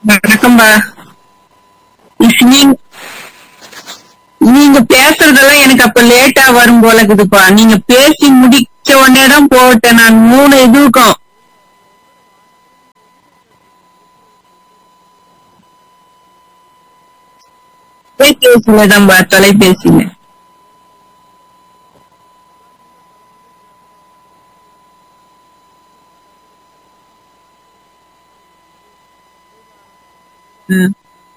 வணக்கம்பா is நீங்க நீங்க பேசுறதெல்லாம் எனக்கு அப்ப லேட்டா வரும் போல இருக்குதுப்பா நீங்க பேசி முடிச்ச உடனே தான் போட்டேன் நான் மூணு இதுக்கும் தொலைபேசியில தான்பா தொலைபேசியில ம்.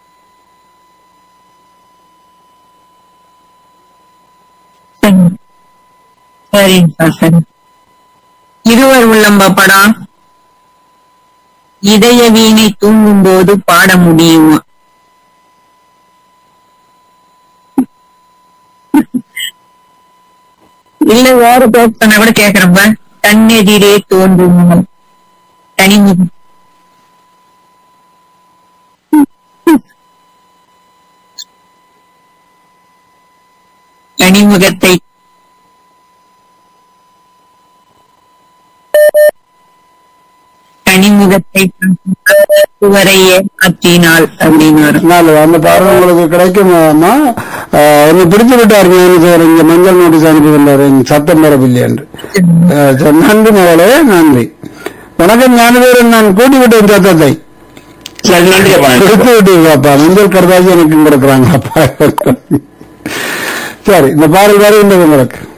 சரி. சரிப்பா சரி இருவர் உள்ளம்பா படம் இதய வீணை தூங்கும் போது பாட முடியுமா இல்ல வேற பேசுனா கூட கேக்குறப்ப கண்ணெதிரே தோன்றும் தனிமுகம் தனிமுகத்தை தனிமுகத்தை சுவரையே மாற்றினாள் அப்படின்னு வரும் நல்லது அந்த பாடல் உங்களுக்கு கிடைக்கும் அம்மா ஆஹ், என்னை பிடித்து விட்டார் ஞானசேகர் இங்க மஞ்சள் நோட்டீஸ் அனுப்புகின்றார் என் சத்தம் பெறவில்லை என்று ஆஹ், சரி, நன்றி மகளே நன்றி வணக்கம் ஞானசேகரன் நான் கூட்டி விட்டேன் சத்தத்தை சரி நன்றி அப்பா நன்றி. கொடுத்து விட்டீங்கப்பா மஞ்சள் கருதாசி எனக்கும் கொடுக்குறாங்க அப்பா சரி இந்த பாடல் வருகின்றது உங்களுக்கு